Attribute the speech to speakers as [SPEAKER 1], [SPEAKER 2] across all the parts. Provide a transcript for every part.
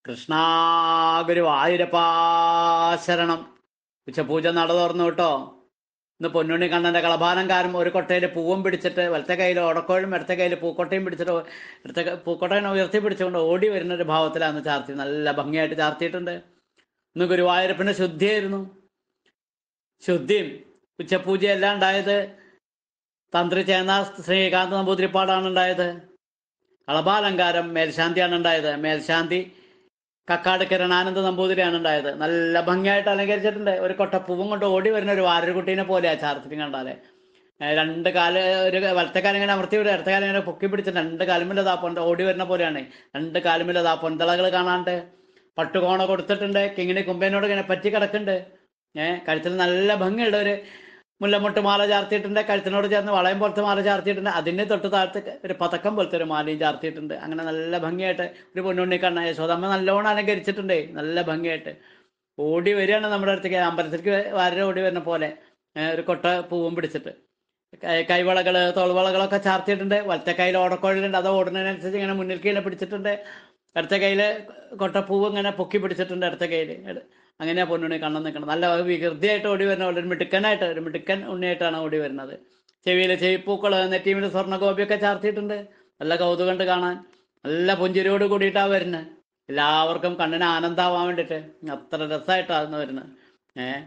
[SPEAKER 1] കൃഷ്ണാ ഗുരുവായൂരപ്പാ ശരണം ഉച്ചപൂജ നട തുറന്നു കേട്ടോ ഇന്ന് പൊന്നുണ്ണി കണ്ണന്റെ കളഭാലങ്കാരം ഒരു കൊട്ടയിൽ പൂവും പിടിച്ചിട്ട് വലത്തെ കയ്യിൽ ഓടക്കോഴും ഇടത്തെ കയ്യിൽ പൂക്കൊട്ടയും പിടിച്ചിട്ട് ഇടത്തെ ക- പൂക്കൊട്ടയെ ഉയർത്തി പിടിച്ചുകൊണ്ട് ഓടി വരുന്ന ഒരു ഭാവത്തിലാണ് ചാർത്തി നല്ല ഭംഗിയായിട്ട് ചാർത്തിയിട്ടുണ്ട് ഇന്ന് ഗുരുവായൂരപ്പന്റെ ശുദ്ധിയായിരുന്നു ശുദ്ധിയും ഉച്ചപൂജയെല്ലാം ഉണ്ടായത് തന്ത്രി ചേന്ന ശ്രീകാന്ത് നമ്പൂതിരിപ്പാടാണ് ഉണ്ടായത് കളഭാലങ്കാരം മേൽശാന്തിയാണ് ഉണ്ടായത് മേൽശാന്തി കക്കാട് കിരണാനന്ദ നമ്പൂതിരിയാണ് ഉണ്ടായത് നല്ല ഭംഗിയായിട്ട് അലങ്കരിച്ചിട്ടുണ്ട് ഒരു കൊട്ടപ്പൂവും കൊണ്ട് ഓടി വരുന്ന ഒരു വാരക്കുട്ടീനെ പോലെയാ ചാർത്തിനും കണ്ടാല് ഏ, രണ്ട് കാല് ഒരു വലത്തെ കാലം ഇങ്ങനെ അമർത്തി വിടുക ഇടത്തെ കാലം ഇങ്ങനെ പൊക്കി പിടിച്ച് രണ്ട് കാലുമില്ലതാ പൊന്ത ഓടി വരുന്ന പോലെയാണ് രണ്ട് കാലുമില്ലതാ പൊന്തളകൾ കാണാണ്ട് പട്ടുകോണ കൊടുത്തിട്ടുണ്ട് കിങ്ങിണി കുമ്പേനോട് ഇങ്ങനെ പറ്റി കിടക്കുന്നുണ്ട് ഏഹ് കഴുത്തിൽ നല്ല ഭംഗിയുള്ള ഒരു മുല്ലമുട്ട് മാല ചാർത്തിയിട്ടുണ്ട് കഴുത്തിനോട് ചേർന്ന് വളയം പോലത്തെ മാല ചാർത്തിയിട്ടുണ്ട് അതിന്റെ തൊട്ട് താഴത്ത് ഒരു പതക്കം പോലത്തെ ഒരു മാലയും ചാർത്തിയിട്ടുണ്ട് അങ്ങനെ നല്ല ഭംഗിയായിട്ട് ഒരു പൊന്നുണ്ണി കണ്ണ യശോദമ്മ നല്ലോണം അലങ്കരിച്ചിട്ടുണ്ട് നല്ല ഭംഗിയായിട്ട് ഓടി വരികയാണ് നമ്മുടെ അടുത്തേക്ക് അമ്പലത്തിലേക്ക് വാര ഓടി വരുന്ന പോലെ ഏ, ഒരു കൊട്ട പൂവും പിടിച്ചിട്ട് കൈ- കൈവളകള് തോൾവളകളൊക്കെ ചാർത്തിയിട്ടുണ്ട് വലത്തെ കയ്യിൽ ഓടക്കോഴിലുണ്ട് അത് ഓടുന്നതിനനുസരിച്ച് ഇങ്ങനെ മുന്നിൽ കീഴെ പിടിച്ചിട്ടുണ്ട് ഇടത്ത കയ്യില് കൊട്ടപ്പൂവ് ഇങ്ങനെ പൊക്കി പിടിച്ചിട്ടുണ്ട് ഇടത്ത കയ്യില് എട്- അങ്ങനെയാ പൊന്നുണ്ണി കണ്ണം നിൽക്കണം നല്ല വികൃതിയായിട്ട് ഓടി വരുന്ന പോലെ ഒരു മിടുക്കനായിട്ട് ഒരു മിടുക്കൻ ഉണ്ണിയായിട്ടാണ് ഓടി വരുന്നത് ചെവിയിൽ ചെവിപ്പൂക്കള് നെറ്റീമിൽ സ്വർണ്ണഗോപിയൊക്കെ ചാർത്തിയിട്ടുണ്ട് നല്ല കൗതുകണ്ട് കാണാൻ നല്ല പുഞ്ചിരിയോട് കൂടിയിട്ടാണ് വരുന്നത് എല്ലാവർക്കും കണ്ണിന് ആനന്ദമാവാൻ വേണ്ടിയിട്ട് അത്ര രസമായിട്ടാണ് വരുന്നത് ഏഹ്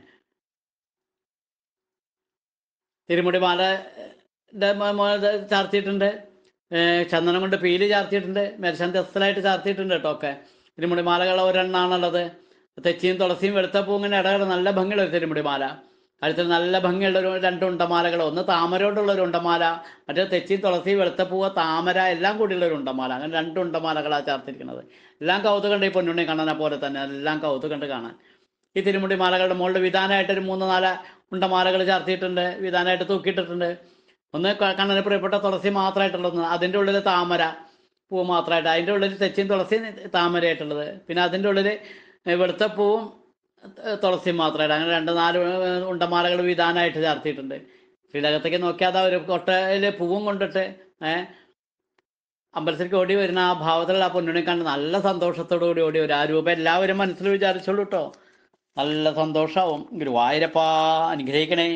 [SPEAKER 1] തിരുമുടി മാല ടെ മ- മ- ഇത് ചാർത്തിയിട്ടുണ്ട് ഏഹ് ചന്ദനം കൊണ്ട് പീലി ചാർത്തിയിട്ടുണ്ട് മേൽശാന്തി അസ്ഥലായിട്ട് ചാർത്തിയിട്ടുണ്ട് കേട്ടോ ഒക്കെ തിരുമുടി മാലകൾ ഒരെണ്ണാണുള്ളത് തെച്ചിയും തുളസിയും വെളുത്തപ്പൂ ഇങ്ങനെ ഇടകട നല്ല ഭംഗിയുള്ള ഒരു തിരുമുടി മാല കഴുത്തിൽ നല്ല ഭംഗിയുള്ള ഒരു രണ്ട് ഉണ്ടമാലകൾ ഒന്ന് താമര കൊണ്ടുള്ള ഒരു ഉണ്ടമാല മറ്റേ തെച്ചിയും തുളസി വെളുത്തപ്പൂവ് താമര എല്ലാം കൂടിയുള്ള ഒരു ഉണ്ടമാല അങ്ങനെ രണ്ട് ഉണ്ടമാലകളാണ് ചാർത്തിരിക്കുന്നത് എല്ലാം കൗതുകണ്ട് ഈ പൊന്നുണ്ണി കാണാനെ പോലെ തന്നെ എല്ലാം കൗതുകണ്ട് കാണാൻ ഈ തിരുമുടി മാലകളുടെ മുകളിൽ വിധാനമായിട്ട് ഒരു മൂന്ന് നാല് ഉണ്ടമാലകൾ ചാർത്തിയിട്ടുണ്ട് വിധാനമായിട്ട് തൂക്കിയിട്ടിട്ടുണ്ട് ഒന്ന് ക- കണ്ണന് പ്രിയപ്പെട്ട തുളസി മാത്രമായിട്ടുള്ളത് അതിൻ്റെ ഉള്ളിൽ താമര പൂ മാത്രമായിട്ട് അതിൻ്റെ ഉള്ളിൽ തെച്ചിയും തുളസി താമരയായിട്ടുള്ളത് പിന്നെ അതിൻ്റെ ഉള്ളിൽ വെളുത്ത പൂവും ഏഹ്, തുളസിയും മാത്രമായിട്ട് അങ്ങനെ രണ്ട് നാല് ഏഹ്, ഉണ്ടമാലകൾ വിധാനമായിട്ട് ചാർത്തിയിട്ടുണ്ട് ശ്രീലകത്തേക്ക് നോക്കിയാൽ അതാ ഒരു കൊട്ടയിൽ പൂവും കൊണ്ടിട്ട് ഏഹ് അമ്പലത്തിലേക്ക് ഓടി വരുന്ന ആ ഭാവത്തിലുള്ള ആ പൊന്നുണി കണ്ട് നല്ല സന്തോഷത്തോടു കൂടി ഓടി വരും ആ രൂപം എല്ലാവരും മനസ്സിൽ വിചാരിച്ചോളൂ കേട്ടോ നല്ല സന്തോഷാവും ഗുരുവായൂരപ്പാ അനുഗ്രഹിക്കണേ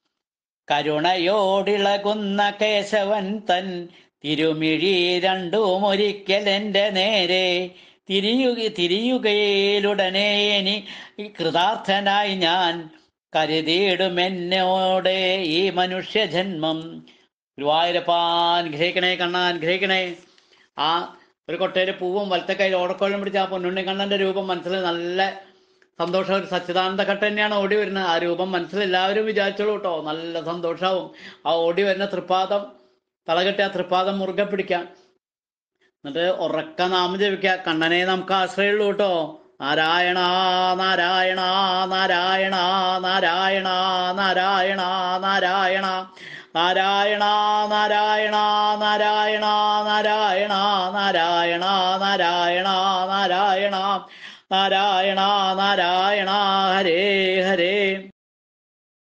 [SPEAKER 1] കരുണയോടിളകുന്ന കേശവൻ തൻ തിരുമിഴി രണ്ടും ഒരിക്കൽ എൻ്റെ നേരെ തിരിയുക തിരിയുകയിലുടനെ ഇനി ഈ കൃതാർത്ഥനായി ഞാൻ കരുതിയിടുമെന്നോടെ ഈ മനുഷ്യജന്മം ഗുരുവായൂരപ്പാ അനുഗ്രഹിക്കണേ കണ്ണ അനുഗ്രഹിക്കണേ ആ ഒരു കൊട്ടയിൽ പൂവും വലത്തെ കയ്യിൽ ഓടക്കോളം പിടിച്ച ആ പൊന്നുണ്ണി കണ്ണന്റെ രൂപം മനസ്സിൽ നല്ല സന്തോഷം ഒരു സച്ചിദാനന്ദ ഘട്ടം തന്നെയാണ് ഓടി വരുന്നത് ആ രൂപം മനസ്സിൽ എല്ലാവരും വിചാരിച്ചോളൂ കേട്ടോ നല്ല സന്തോഷാവും ആ ഓടി വരുന്ന തൃപ്പാദം തളകെട്ടി ആ തൃപ്പാദം മുറുകെ പിടിക്കാം എന്നിട്ട് ഉറക്ക നാമം ജപിക്കുക കണ്ണനെ നമുക്ക് ആശ്രയമുള്ളൂ കേട്ടോ നാരായണ നാരായണ നാരായണ നാരായണ നാരായണ നാരായണ നാരായണ നാരായണ നാരായണ നാരായണ നാരായണ നാരായണ നാരായണ നാരായണ നാരായണ ഹരേ ഹരേ